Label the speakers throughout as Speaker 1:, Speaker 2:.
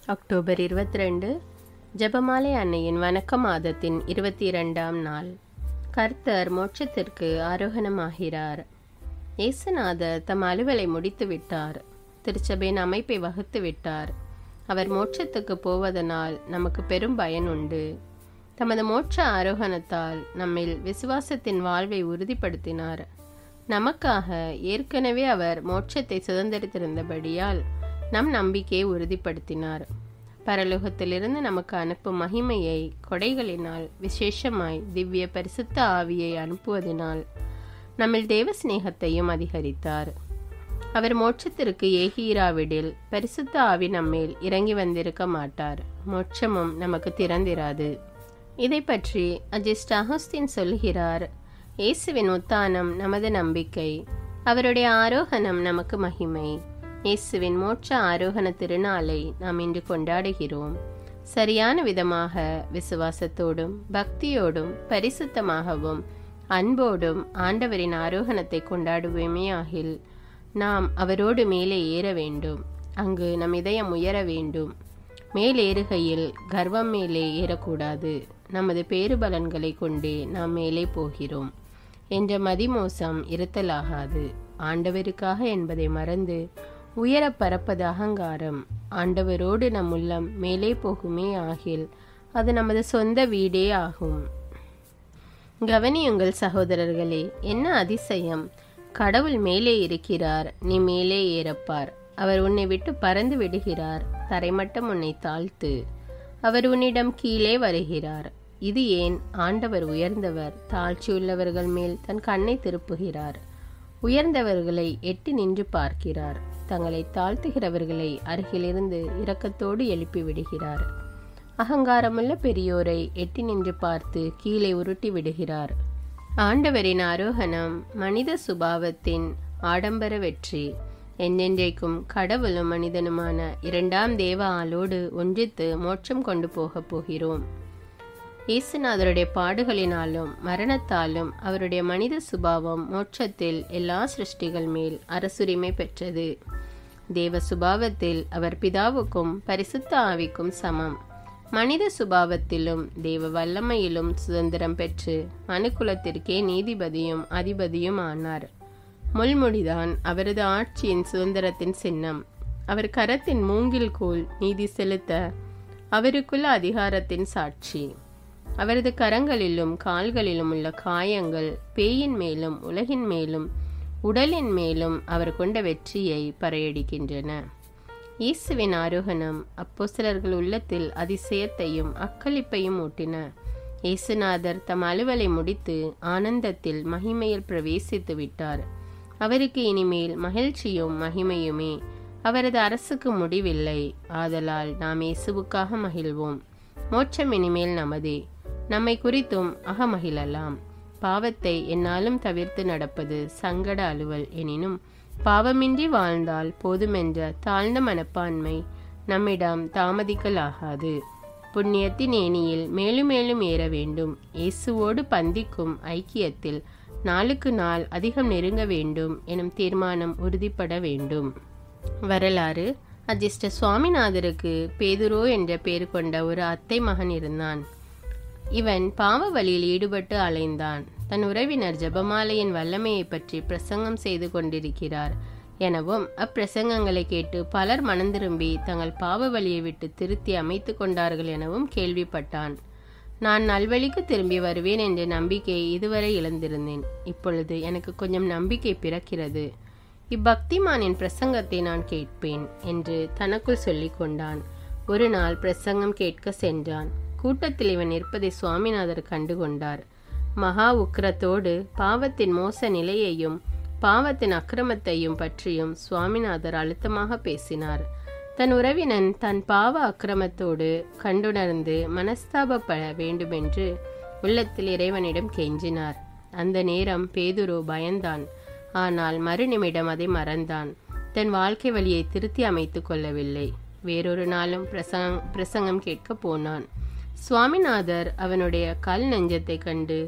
Speaker 1: October இருபத்தி ரெண்டு ஜெபமாலை அன்னையின் வணக்க மாதத்தின் இருபத்தி இரண்டாம் நாள் கர்த்தர் மோட்சத்திற்கு ஆரோகணமாகிறார் இயேசுநாதர் தம் அலுவலை முடித்து விட்டார் திருச்சபையின் அமைப்பை வகுத்து விட்டார் அவர் மோட்சத்துக்கு போவதனால் நமக்கு பெரும் பயன் உண்டு தமது மோட்ச ஆரோகணத்தால் நம்மில் விசுவாசத்தின் வாழ்வை உறுதிப்படுத்தினார் நமக்காக ஏற்கனவே அவர் மோட்சத்தை சுதந்திரித்திருந்தபடியால் நம் நம்பிக்கையை உறுதிப்படுத்தினார் பரலோகத்திலிருந்து நமக்கு அனுப்பும் மகிமையை கொடைகளினால் விசேஷமாய் திவ்ய பரிசுத்த ஆவியை அனுப்புவதனால் நம்மில் தேவ சிநேகத்தையும் அதிகரித்தார் அவர் மோட்சத்திற்கு ஏகியிராவிடில் பரிசுத்த ஆவி நம்மேல் இறங்கி வந்திருக்க மாட்டார் மோட்சமும் நமக்கு திறந்திராது இதை பற்றி அஜிஸ்ட் அகஸ்தின் சொல்கிறார் இயேசுவின் உத்தானம் நமது நம்பிக்கை அவருடைய ஆரோகணம் நமக்கு மகிமை இயேசுவின் மோட்ச ஆரோகண திருநாளை நாம் இன்று கொண்டாடுகிறோம் சரியான விதமாக விசுவாசத்தோடும் பக்தியோடும் பரிசுத்தமாகவும் அன்போடும் ஆண்டவரின் ஆரோகணத்தை கொண்டாடுவோமே ஆகில் நாம் அவரோடு மேலே ஏற வேண்டும் அங்கு நம் இதயம் உயர வேண்டும் மேலேறுகையில் கர்வம் மேலே ஏறக்கூடாது நமது பேறுபலன்களை கொண்டே நாம் மேலே போகிறோம் என்ற மதிமோசம் இருத்தலாகாது ஆண்டவருக்காக என்பதை மறந்து உயர பறப்பது அகங்காரம் ஆண்டவரோடு நம் உள்ளம் மேலே போகுமே ஆகில் அது நமது சொந்த வீடே ஆகும் கவனியுங்கள் சகோதரர்களே என்ன அதிசயம் கடவுள் மேலே இருக்கிறார் நீ மேலே ஏறப்பார் அவர் உன்னை விட்டு பறந்து விடுகிறார் தரைமட்டம் உன்னை தாழ்த்து அவர் உன்னிடம் கீழே வருகிறார் இது ஏன் ஆண்டவர் உயர்ந்தவர் தாழ்ச்சியுள்ளவர்கள் மேல் தன் கண்ணை திருப்புகிறார் உயர்ந்தவர்களை எட்டி நின்று பார்க்கிறார் தங்களை தாழ்த்துகிறவர்களை அருகிலிருந்து இரக்கத்தோடு எழுப்பி விடுகிறார் அகங்காரமுள்ள பெரியோரை எட்டி நின்று பார்த்து கீழே உருட்டி விடுகிறார் ஆண்டவரின் ஆரோகணம் மனித சுபாவத்தின் ஆடம்பர வெற்றி என்றென்றைக்கும் கடவுளும் மனிதனுமான இரண்டாம் தேவ ஆளோடு ஒன்றித்து மோட்சம் கொண்டு போகப் போகிறோம் இயேசுநாதருடைய பாடுகளினாலும் மரணத்தாலும் அவருடைய மனித சுபாவம் மோட்சத்தில் எல்லா சிருஷ்டிகள் மேல் அரசுரிமை பெற்றது தேவ சுபாவத்தில் அவர் பிதாவுக்கும் பரிசுத்த ஆவிக்கும் சமம் மனித சுபாவத்திலும் தேவ வல்லமையிலும் சுதந்திரம் பெற்று மனுக்குலத்திற்கே நீதிபதியும் அதிபதியும் ஆனார் முள்முடிதான் அவரது ஆட்சியின் சுதந்திரத்தின் சின்னம் அவர் கரத்தின் மூங்கில் கோல் நீதி செலுத்த அவருக்குள்ள அதிகாரத்தின் சாட்சி அவரது கரங்களிலும் கால்களிலும் உள்ள காயங்கள் பேயின் மேலும் உலகின் மேலும் உடலின் மேலும் அவர் கொண்ட வெற்றியை பறையடிக்கின்றன இயேசுவின் ஆரோகணம் அப்போசலர்கள் உள்ளத்தில் அதிசயத்தையும் அக்களிப்பையும் ஊட்டின இயேசுநாதர் தம் அலுவலை முடித்து ஆனந்தத்தில் மகிமையில் பிரவேசித்து விட்டார் அவருக்கு இனிமேல் மகிழ்ச்சியும் மகிமையுமே அவரது அரசுக்கு முடிவில்லை ஆதலால் நாம் இயேசுவுக்காக மகிழ்வோம் மோட்சம் இனிமேல் நமதே நம்மை குறித்தும் அகமகிழலாம் பாவத்தை என்னாலும் தவிர்த்து நடப்பது சங்கட அலுவல் எனினும் பாவமின்றி வாழ்ந்தால் போதுமென்ற தாழ்ந்த மனப்பான்மை நம்மிடம் தாமதிக்கலாகாது புண்ணியத்தின் ஏனியில் மேலும் மேலும் ஏற வேண்டும் இயேசுவோடு பந்திக்கும் ஐக்கியத்தில் நாளுக்கு நாள் அதிகம் நெருங்க வேண்டும் எனும் தீர்மானம் உறுதிப்பட வேண்டும் வரலாறு அஜிஸ்ட சுவாமிநாதருக்கு பேதுரோ என்ற பெயர் கொண்ட ஒரு அத்தை மகன் இருந்தான் இவன் பாவ வழியில் ஈடுபட்டு அலைந்தான் தன் உறவினர் ஜபமாலையின் வல்லமையை பற்றி பிரசங்கம் செய்து கொண்டிருக்கிறார் எனவும் அப்பிரசங்கங்களை கேட்டு பலர் மனந்திரும்பி தங்கள் பாவ வழியை விட்டு திருத்தி அமைத்து கொண்டார்கள் எனவும் கேள்விப்பட்டான் நான் நல்வழிக்கு திரும்பி வருவேன் என்ற நம்பிக்கையை இதுவரை இழந்திருந்தேன் இப்பொழுது எனக்கு கொஞ்சம் நம்பிக்கை பிறக்கிறது இப்பக்திமானின் பிரசங்கத்தை நான் கேட்பேன் என்று தனக்குள் சொல்லிக் கொண்டான் ஒரு நாள் பிரசங்கம் கேட்க சென்றான் கூட்டத்தில் இவன் இருப்பதை சுவாமிநாதர் கண்டுகொண்டார் மகா உக்கிரத்தோடு பாவத்தின் மோச நிலையையும் பாவத்தின் அக்கிரமத்தையும் பற்றியும் சுவாமிநாதர் அழுத்தமாக பேசினார் தன் உறவினன் தன் பாவ அக்கிரமத்தோடு கண்டுணர்ந்து மனஸ்தாபப்பட வேண்டுமென்று உள்ளத்தில் இறைவனிடம் கெஞ்சினார் அந்த நேரம் பேதுரு பயந்தான் ஆனால் மறுநிமிடம் அதை மறந்தான் தன் வாழ்க்கை வழியை திருத்தி அமைத்து கொள்ளவில்லை வேறொரு நாளும் பிரசங் பிரசங்கம் கேட்க போனான் சுவாமிநாதர் அவனுடைய கல் நெஞ்சத்தை கண்டு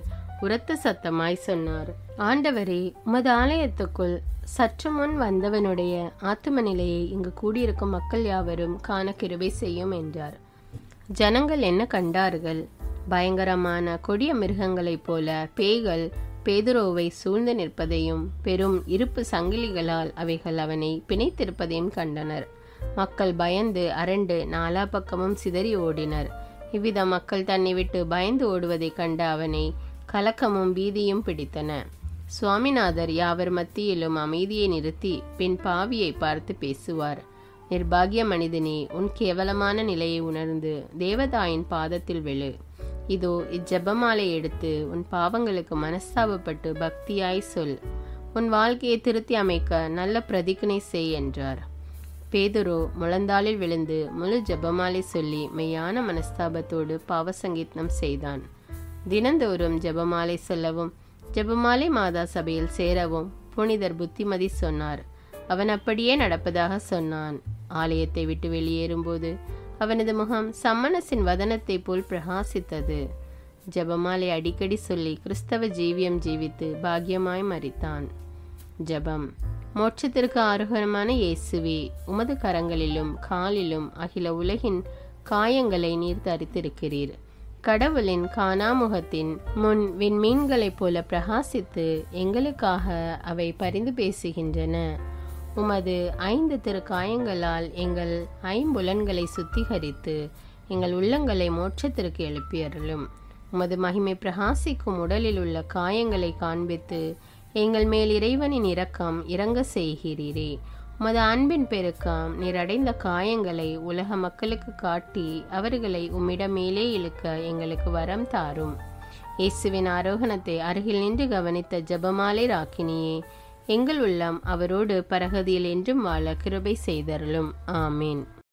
Speaker 1: உரத்த சத்தமாய் சொன்னார் ஆண்டவரே உமது ஆலயத்துக்குள் சற்று முன் வந்தவனுடைய ஆத்தும நிலையை இங்கு கூடியிருக்கும் மக்கள் யாவரும் காண கிருபை செய்யும் என்றார் ஜனங்கள் என்ன கண்டார்கள் பயங்கரமான கொடிய மிருகங்களைப் போல பேய்கள் பேதுரோவை சூழ்ந்து நிற்பதையும் பெரும் இருப்பு சங்கிலிகளால் அவைகள் அவனை பிணைத்திருப்பதையும் கண்டனர் மக்கள் பயந்து அரண்டு நாலா பக்கமும் சிதறி ஓடினர் இவ்வித மக்கள் தன்னை விட்டு பயந்து ஓடுவதைக் கண்ட அவனை கலக்கமும் பீதியும் பிடித்தன சுவாமிநாதர் யாவர் மத்தியிலும் அமைதியை நிறுத்தி பின் பாவியை பார்த்து பேசுவார் நிர்பாகிய மனிதனே உன் கேவலமான நிலையை உணர்ந்து தேவதாயின் பாதத்தில் விழு இதோ இஜெபமாலை எடுத்து உன் பாவங்களுக்கு மனஸ்தாபப்பட்டு பக்தியாய் சொல் உன் வாழ்க்கையை திருத்தி அமைக்க நல்ல பிரதிஜனை செய் என்றார் பேதுரு முழந்தாளில் விழுந்து முழு ஜெபமாலை சொல்லி மெய்யான மனஸ்தாபத்தோடு பாவசங்கீதம் செய்தான் தினந்தோறும் ஜெபமாலை சொல்லவும் ஜெபமாலை மாதா சபையில் சேரவும் புனிதர் புத்திமதி சொன்னார் அவன் அப்படியே நடப்பதாக சொன்னான் ஆலயத்தை விட்டு வெளியேறும்போது அவனது முகம் சம்மனசின் வதனத்தை போல் பிரகாசித்தது ஜெபமாலை அடிக்கடி சொல்லி கிறிஸ்தவ ஜீவியம் ஜீவித்து பாக்கியமாய் மறித்தான் ஜெபம் மோட்சத்திற்கு ஆரோகரமான இயேசுவே உமது கரங்களிலும் காலிலும் அகில உலகின் காயங்களை நீர் தரித்திருக்கிறீர் கடவுளின் காணாமுகத்தின் முன் விண்மீன்களைப் போல பிரகாசித்து எங்களுக்காக அவை பரிந்து பேசுகின்றன உமது ஐந்து திருக்காயங்களால் எங்கள் ஐம்புலன்களை சுத்திகரித்து எங்கள் உள்ளங்களை மோட்சத்திற்கு எழுப்பியருளும் உமது மகிமை பிரகாசிக்கும் உடலில் உள்ள காயங்களை காண்பித்து எங்கள் மேல் இறைவனின் இரக்கம் இறங்க செய்கிறீரே உமது அன்பின் பெருக்கம் நீர் அடைந்த காயங்களை உலக மக்களுக்கு காட்டி அவர்களை உம்மிடம் மேலே இழுக்க எங்களுக்கு வரம் தாரும் இயேசுவின் ஆரோகணத்தை அருகில் நின்று கவனித்த ஜபமாலை ராக்கினியே எங்கள் உள்ளம் அவரோடு பரகதியில் என்றும் வாழ கிருபை செய்தருளும் ஆமீன்